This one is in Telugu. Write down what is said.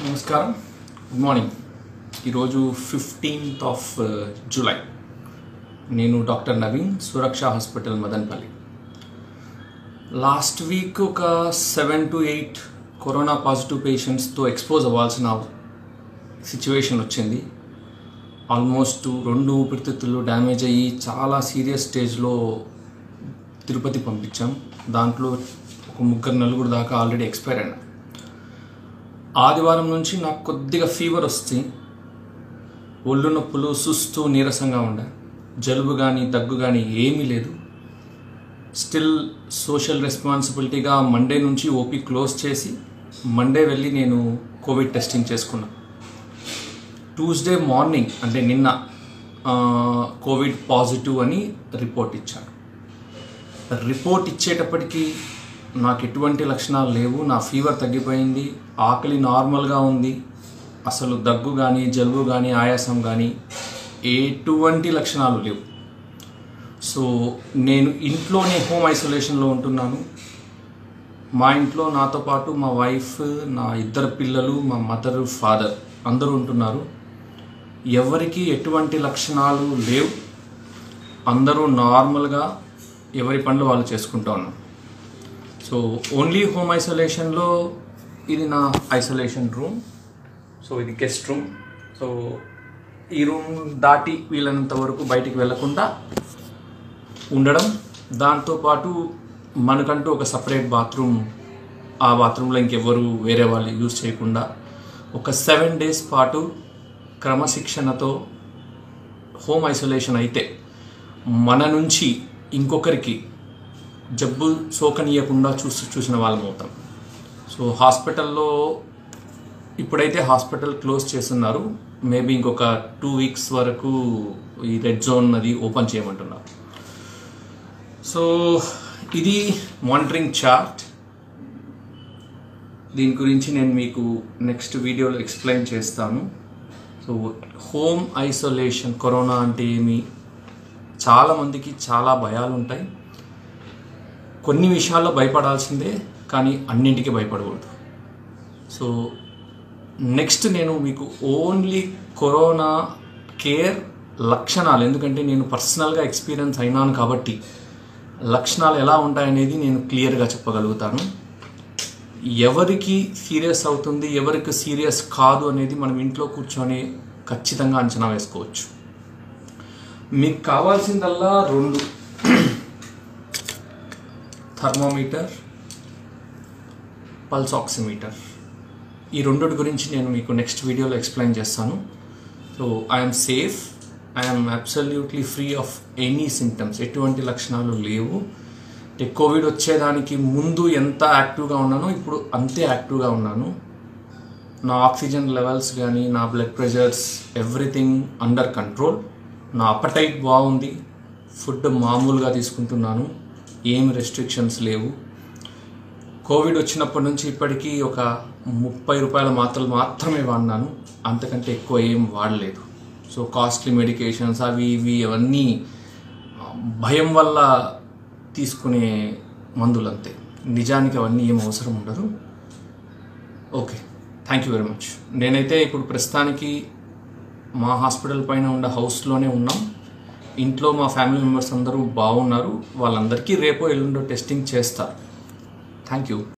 నమస్కారం గుడ్ మార్నింగ్ ఈరోజు ఫిఫ్టీన్త్ ఆఫ్ జూలై నేను doctor Naveen Suraksha hospital Madanapalle last week ఒక seven to eight corona positive పేషెంట్స్తో ఎక్స్పోజ్ అవ్వాల్సిన సిచ్యువేషన్ వచ్చింది ఆల్మోస్ట్ రెండు ఊపిరితిత్తులు డ్యామేజ్ అయ్యి చాలా సీరియస్ స్టేజ్లో తిరుపతి పంపించాం దాంట్లో ఒక ముగ్గురు నలుగురు దాకా ఆల్రెడీ ఎక్స్పైర్ అయినా ఆదివారం నుంచి నాకు కొద్దిగా ఫీవర్ వస్తే ఒళ్ళు నొప్పులు సుస్తూ నీరసంగా ఉండే జలుబు కానీ దగ్గు కానీ ఏమీ లేదు స్టిల్ సోషల్ రెస్పాన్సిబిలిటీగా మండే నుంచి ఓపీ క్లోజ్ చేసి మండే వెళ్ళి నేను కోవిడ్ టెస్టింగ్ చేసుకున్నా ట్యూస్డే మార్నింగ్ అంటే నిన్న ఆ, కోవిడ్ పాజిటివ్ అని రిపోర్ట్ ఇచ్చాను రిపోర్ట్ ఇచ్చేటప్పటికి నాకు ఎటువంటి లక్షణాలు లేవు నా ఫీవర్ తగ్గిపోయింది ఆకలి నార్మల్గా ఉంది అసలు దగ్గు కానీ జలుబు కానీ ఆయాసం కానీ ఎటువంటి లక్షణాలు లేవు సో నేను ఇంట్లోనే హోమ్ ఐసోలేషన్లో ఉంటున్నాను మా ఇంట్లో నాతో పాటు మా వైఫ్ నా ఇద్దరు పిల్లలు మా మదర్ ఫాదర్ అందరూ ఉంటున్నారు ఎవరికి ఎటువంటి లక్షణాలు లేవు అందరూ నార్మల్గా ఎవరి పనులు వాళ్ళు చేసుకుంటూ ఉన్నాం సో ఓన్లీ హోమ్ ఐసోలేషన్లో ఇది నా ఐసోలేషన్ రూమ్ సో ఇది గెస్ట్ రూమ్ సో ఈ రూమ్ దాటి వీలైనంత వరకు బయటికి వెళ్ళకుండా ఉండడం దాంతోపాటు మనకంటూ ఒక సపరేట్ బాత్రూమ్ ఆ బాత్రూంలో ఇంకెవ్వరు వేరే వాళ్ళు యూజ్ చేయకుండా ఒక సెవెన్ డేస్ పాటు క్రమశిక్షణతో హోమ్ ఐసోలేషన్ అయితే మన నుంచి ఇంకొకరికి జబ్బు సోకనీయకుండా చూసి చూసిన వాళ్ళం అవుతాం సో హాస్పిటల్లో ఇప్పుడైతే హాస్పిటల్ క్లోజ్ చేస్తున్నారు మేబీ ఇంకొక టూ వీక్స్ వరకు ఈ రెడ్ జోన్ అది ఓపెన్ చేయమంటున్నారు సో ఇది మానిటరింగ్ చార్ట్ దీని గురించి నేను మీకు నెక్స్ట్ వీడియోలో ఎక్స్ప్లెయిన్ చేస్తాను సో హోమ్ ఐసోలేషన్ కరోనా అంటే ఏమి చాలామందికి చాలా భయాలు ఉంటాయి కొన్ని విషయాల్లో భయపడాల్సిందే కానీ అన్నింటికి భయపడకూడదు సో నెక్స్ట్ నేను మీకు ఓన్లీ కరోనా కేర్ లక్షణాలు ఎందుకంటే నేను పర్సనల్గా ఎక్స్పీరియన్స్ అయినాను కాబట్టి లక్షణాలు ఎలా ఉంటాయనేది నేను క్లియర్గా చెప్పగలుగుతాను ఎవరికి సీరియస్ అవుతుంది ఎవరికి సీరియస్ కాదు అనేది మనం ఇంట్లో కూర్చొని ఖచ్చితంగా అంచనా వేసుకోవచ్చు మీకు కావాల్సిందల్లా రెండు థర్మోమీటర్ పల్స్ ఆక్సిమీటర్ ఈ రెండుటి గురించి నేను మీకు నెక్స్ట్ వీడియోలో ఎక్స్ప్లెయిన్ చేస్తాను so I'm safe I'm absolutely free of any symptoms ఎటువంటి లక్షణాలు లేవు అంటే కోవిడ్ వచ్చేదానికి ముందు ఎంత యాక్టివ్గా ఉన్నానో ఇప్పుడు అంతే యాక్టివ్గా ఉన్నాను నా ఆక్సిజన్ లెవెల్స్ కానీ నా blood pressures everything under control నా అపటైట్ బాగుంది ఫుడ్ మామూలుగా తీసుకుంటున్నాను ఏం రెస్ట్రిక్షన్స్ లేవు కోవిడ్ వచ్చినప్పటి నుంచి ఇప్పటికీ ఒక ముప్పై రూపాయల మాత్రలు మాత్రమే వాడినాను అంతకంటే ఎక్కువ ఏం వాడలేదు సో కాస్ట్లీ మెడికేషన్స్ అవి ఇవి అవన్నీ ఆ, భయం వల్ల తీసుకునే మందులు అంతే నిజానికి అవన్నీ ఏం అవసరం ఉండదు okay thank you very much నేనైతే ఇప్పుడు ప్రస్తుతానికి మా హాస్పిటల్ పైన ఉన్న హౌస్లోనే ఉన్నాం ఇంట్లో మా ఫ్యామిలీ మెంబర్స్ అందరూ బాగున్నారు వాళ్ళందరికీ రేపో ఎల్లుండో టెస్టింగ్ చేస్తారు థ్యాంక్ యూ